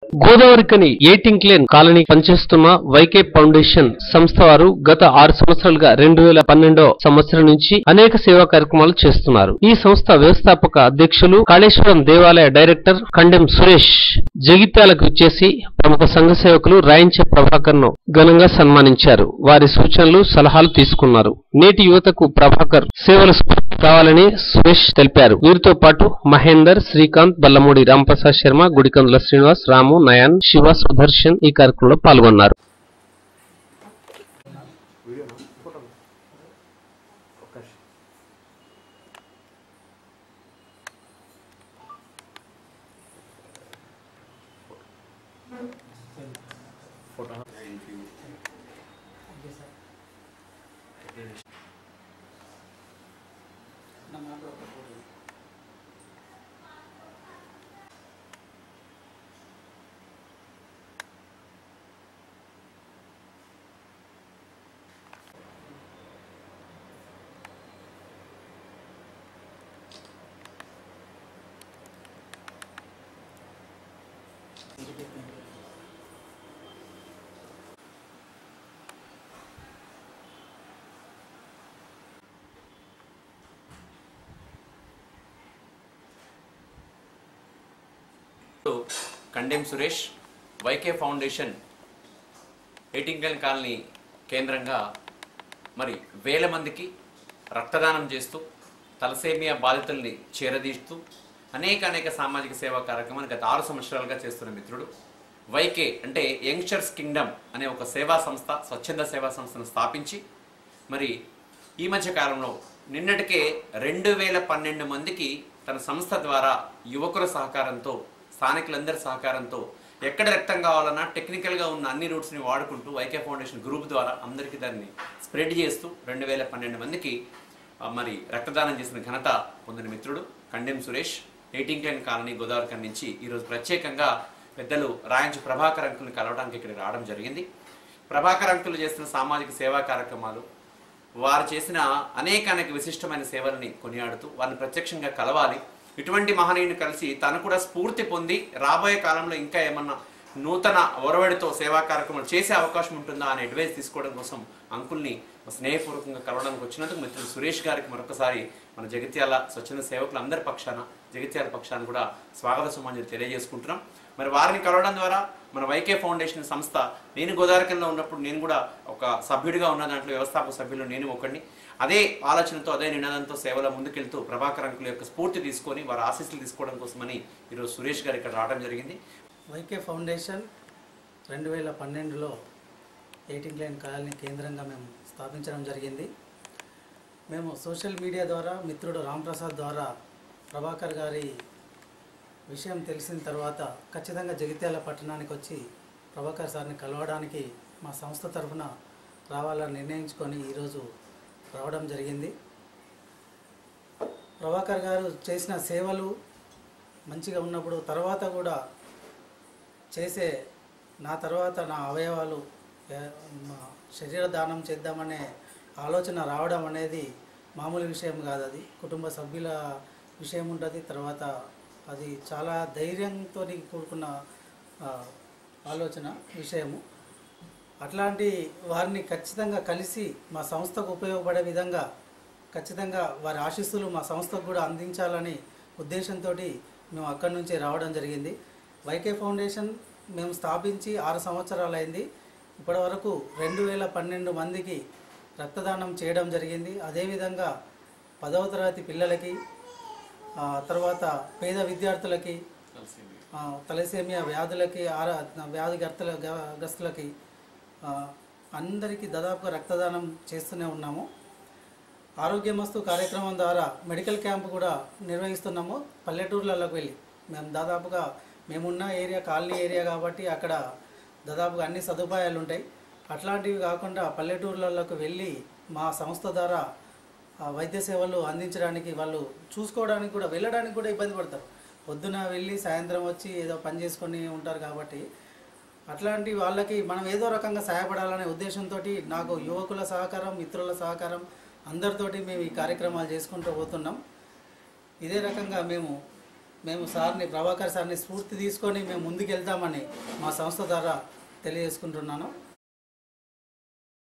Godavarikhani eighteen lane colony పనిచేస్తున్న Y K foundation సంస్థ వారు గత ఆరు సంవత్సరాలుగా రెండు వేల పన్నెండో సంవత్సరం నుంచి అనేక సేవా కార్యక్రమాలు చేస్తున్నారు ఈ సంస్థ వ్యవస్థాపక అధ్యక్షులు కాళేశ్వరం దేవాలయ డైరెక్టర్ కండెం సురేష్ జగిత్యాలకు ఇచ్చేసి ప్రముఖ సంఘ సేవకులు రాయించే ప్రభాకర్ ను ఘనంగా సన్మానించారు వారి సూచనలు సలహాలు తీసుకున్నారు నేటి యువతకు ప్రభాకర్ సేవలు స్ఫూర్తి కావాలని సురేష్ తెలిపారు వీరితో పాటు మహేందర్ శ్రీకాంత్ బల్లమూడి రాంప్రసాద్ శర్మ గుడికందుల శ్రీనివాస్ రాము నయన్ శివ సుదర్శన్ ఈ కార్యక్రమంలో పాల్గొన్నారు కండెం సురేష్ వైకే ఫౌండేషన్ ఎయిటింగల్ కాలనీ కేంద్రంగా మరి వేల మందికి రక్తదానం చేస్తూ తలసేమియా బాధితుల్ని చేరదీస్తూ అనేక అనేక సామాజిక సేవా కార్యక్రమాన్ని గత ఆరు సంవత్సరాలుగా చేస్తున్న మిత్రుడు వైకే అంటే యంగ్స్టర్స్ కింగ్డమ్ అనే ఒక సేవా సంస్థ స్వచ్ఛంద సేవా సంస్థను స్థాపించి మరి ఈ మధ్య కాలంలో నిన్నటికే రెండు వేల పన్నెండు మందికి తన సంస్థ ద్వారా యువకుల సహకారంతో స్థానికులందరి సహకారంతో ఎక్కడ రక్తం కావాలన్నా టెక్నికల్గా ఉన్న అన్ని రూట్స్ని వాడుకుంటూ వైకే ఫౌండేషన్ గ్రూప్ ద్వారా అందరికీ దాన్ని స్ప్రెడ్ చేస్తూ రెండు వేల పన్నెండు మందికి ఆ, మరి రక్తదానం చేసిన ఘనత పొందిన మిత్రుడు Kandem Suresh eighteen line colony Godavari నుంచి ఈరోజు ప్రత్యేకంగా పెద్దలు రాయంచు ప్రభాకర్ అంకుల్ని కలవడానికి ఇక్కడ రావడం జరిగింది ప్రభాకర్ అంకులు చేస్తున్న సామాజిక సేవా కార్యక్రమాలు వారు చేసిన అనేక అనేక విశిష్టమైన సేవల్ని కొనియాడుతూ వారిని ప్రత్యక్షంగా కలవాలి ఇటువంటి మహనీయుని కలిసి తను కూడా స్ఫూర్తి పొంది రాబోయే కాలంలో ఇంకా ఏమన్నా నూతన ఒరవడితో సేవా కార్యక్రమాలు చేసే అవకాశం ఉంటుందా అనే అడ్వైస్ తీసుకోవడం కోసం అంకుల్ని స్నేహపూర్వకంగా కలవడానికి వచ్చినందుకు మిత్రుడు సురేష్ గారికి మరొకసారి మన జగిత్యాల స్వచ్ఛంద సేవకులు అందరి పక్షాన జగిత్యాల పక్షాన కూడా స్వాగత సుమాంజలి తెలియజేసుకుంటున్నాం మరి వారిని కలవడం ద్వారా మన వైకే ఫౌండేషన్ సంస్థ నేను గోదావరికంలో ఉన్నప్పుడు నేను కూడా ఒక సభ్యుడిగా ఉన్న దాంట్లో వ్యవస్థాపక సభ్యులు నేను ఒకడిని అదే ఆలోచనతో అదే నినాదంతో సేవలో ముందుకెళ్తూ ప్రభాకర్ అంకుల యొక్క స్ఫూర్తి తీసుకొని వారి ఆశీస్సులు తీసుకోవడం కోసమని ఈరోజు సురేష్ గారు ఇక్కడ రావడం జరిగింది వైకే ఫౌండేషన్ రెండు వేల పన్నెండులో ఎయిటింగ్ లైన్ కాలనీ కేంద్రంగా మేము స్థాపించడం జరిగింది మేము సోషల్ మీడియా ద్వారా మిత్రుడు రాంప్రసాద్ ద్వారా ప్రభాకర్ గారి విషయం తెలిసిన తర్వాత ఖచ్చితంగా జగిత్యాల పట్టణానికి వచ్చి ప్రభాకర్ సార్ని కలవడానికి మా సంస్థ తరఫున రావాలని నిర్ణయించుకొని ఈరోజు రావడం జరిగింది ప్రభాకర్ గారు చేసిన సేవలు మంచిగా ఉన్నప్పుడు తర్వాత కూడా చేసే నా తర్వాత నా అవయవాలు ఏ- మా శరీర దానం చేద్దామనే ఆలోచన రావడం అనేది మామూలు విషయం కాదు అది కుటుంబ సభ్యుల విషయం ఉంటుంది తర్వాత అది చాలా ధైర్యంతో కూడుకున్న ఆ, ఆలోచన విషయము అట్లాంటి వారిని ఖచ్చితంగా కలిసి మా సంస్థకు ఉపయోగపడే విధంగా ఖచ్చితంగా వారి ఆశీస్సులు మా సంస్థకు కూడా అందించాలని ఉద్దేశంతో మేము అక్కడి నుంచి రావడం జరిగింది వైకే ఫౌండేషన్ మేము స్థాపించి ఆరు సంవత్సరాలు అయింది ఇప్పటివరకు రెండు వేల పన్నెండు మందికి రక్తదానం చేయడం జరిగింది అదేవిధంగా పదవ తరగతి పిల్లలకి ఆ, తర్వాత పేద విద్యార్థులకి ఆ, తలసేమియా వ్యాధులకి ఆర వ్యాధిగ్రస్తుల గ్రస్తులకి ఆ, అందరికీ దాదాపుగా రక్తదానం చేస్తూనే ఉన్నాము ఆరోగ్యమస్తు కార్యక్రమం ద్వారా మెడికల్ క్యాంప్ కూడా నిర్వహిస్తున్నాము పల్లెటూర్లలోకి వెళ్ళి మేము దాదాపుగా మేమున్న ఏరియా కాలనీ ఏరియా కాబట్టి అక్కడ దాదాపుగా అన్ని సదుపాయాలు ఉంటాయి అట్లాంటివి కాకుండా పల్లెటూర్లలోకి వెళ్ళి మా సంస్థ ద్వారా ఆ వైద్య సేవలు అందించడానికి వాళ్ళు చూసుకోవడానికి కూడా వెళ్ళడానికి కూడా ఇబ్బంది పడతారు పొద్దున వెళ్ళి సాయంత్రం వచ్చి ఏదో పని చేసుకొని ఉంటారు కాబట్టి అట్లాంటి వాళ్ళకి మనం ఏదో రకంగా సహాయపడాలనే ఉద్దేశంతో నాకు యువకుల సహకారం మిత్రుల సహకారం అందరితోటి మేము ఈ కార్యక్రమాలు చేసుకుంటూ పోతున్నాం ఇదే రకంగా మేము మేము సార్ని ప్రభాకర్ సార్ని స్ఫూర్తి తీసుకొని మేము ముందుకు వెళ్తామని మా సంస్థ ద్వారా తెలియజేసుకుంటున్నాను